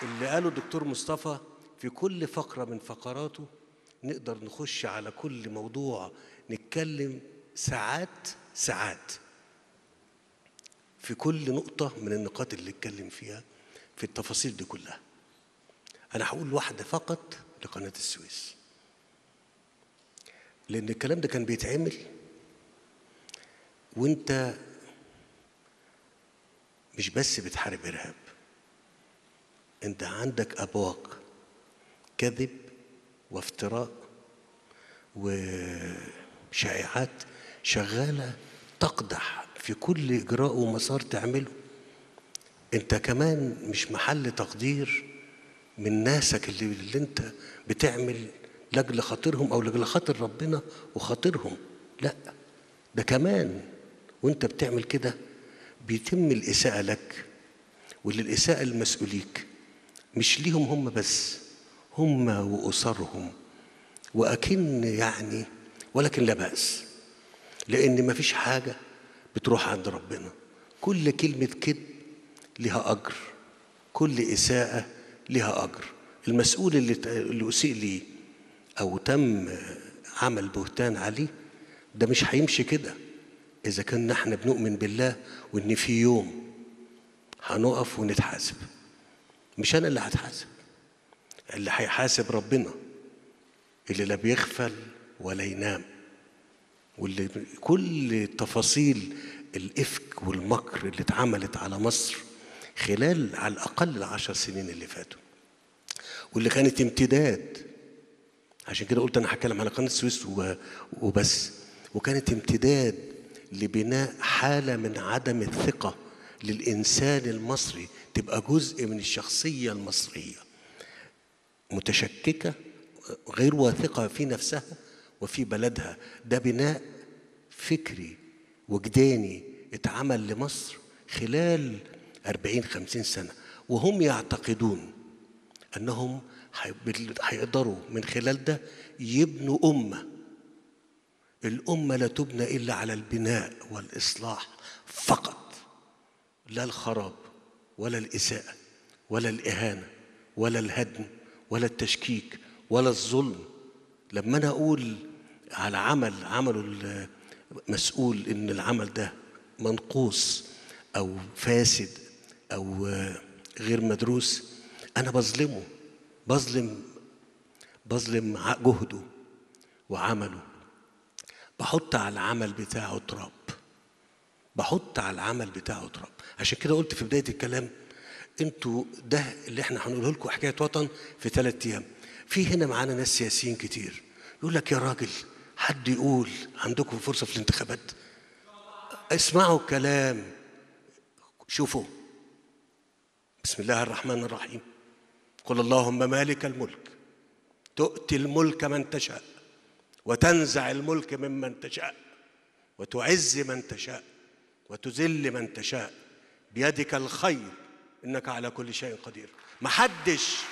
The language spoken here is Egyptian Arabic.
اللي قاله الدكتور مصطفى في كل فقرة من فقراته نقدر نخش على كل موضوع نتكلم ساعات ساعات في كل نقطة من النقاط اللي اتكلم فيها في التفاصيل دي كلها أنا هقول واحدة فقط لقناة السويس لأن الكلام ده كان بيتعمل وأنت مش بس بتحارب إرهاب أنت عندك أبواق كذب وافتراء وشائعات شغالة تقدح في كل إجراء ومسار تعمله أنت كمان مش محل تقدير من ناسك اللي, اللي أنت بتعمل لأجل خاطرهم أو لأجل خاطر ربنا وخاطرهم لا ده كمان وأنت بتعمل كده بيتم الإساءة لك وللإساءة المسؤوليك مش ليهم هم بس هم وأسرهم وأكن يعني ولكن لا بأس لأن مفيش حاجة بتروح عند ربنا كل كلمة كذب لها أجر كل إساءة لها أجر المسؤول اللي اللي أسيء ليه أو تم عمل بهتان عليه ده مش هيمشي كده إذا كنا احنا بنؤمن بالله وإن في يوم هنقف ونتحاسب مش أنا اللي هتحاسب اللي هيحاسب ربنا اللي لا بيغفل ولا ينام واللي كل تفاصيل الإفك والمكر اللي اتعملت على مصر خلال على الأقل العشر سنين اللي فاتوا واللي كانت امتداد عشان كده قلت أنا هتكلم على قناة السويس وبس وكانت امتداد لبناء حالة من عدم الثقة للإنسان المصري تبقى جزء من الشخصية المصرية متشككة غير واثقة في نفسها وفي بلدها ده بناء فكري وجداني اتعمل لمصر خلال أربعين خمسين سنة وهم يعتقدون أنهم هيقدروا من خلال ده يبنوا أمة الأمة لا تبنى إلا على البناء والإصلاح فقط لا الخراب ولا الإساءة ولا الإهانة ولا الهدم ولا التشكيك ولا الظلم لما أنا أقول على عمل عمله المسؤول إن العمل ده منقوص أو فاسد أو غير مدروس أنا بظلمه بظلم بظلم جهده وعمله بحط على العمل بتاعه تراب بحط على العمل بتاعه تراب عشان كده قلت في بدايه الكلام انتوا ده اللي احنا هنقوله لكم حكايه وطن في ثلاث ايام في هنا معانا ناس سياسيين كتير يقول لك يا راجل حد يقول عندكم فرصه في الانتخابات اسمعوا الكلام شوفوا بسم الله الرحمن الرحيم قل اللهم مالك الملك تؤتي الملك من تشاء وتنزع الملك ممن تشاء وتعز من تشاء وتذل من تشاء بيدك الخير انك على كل شيء قدير محدش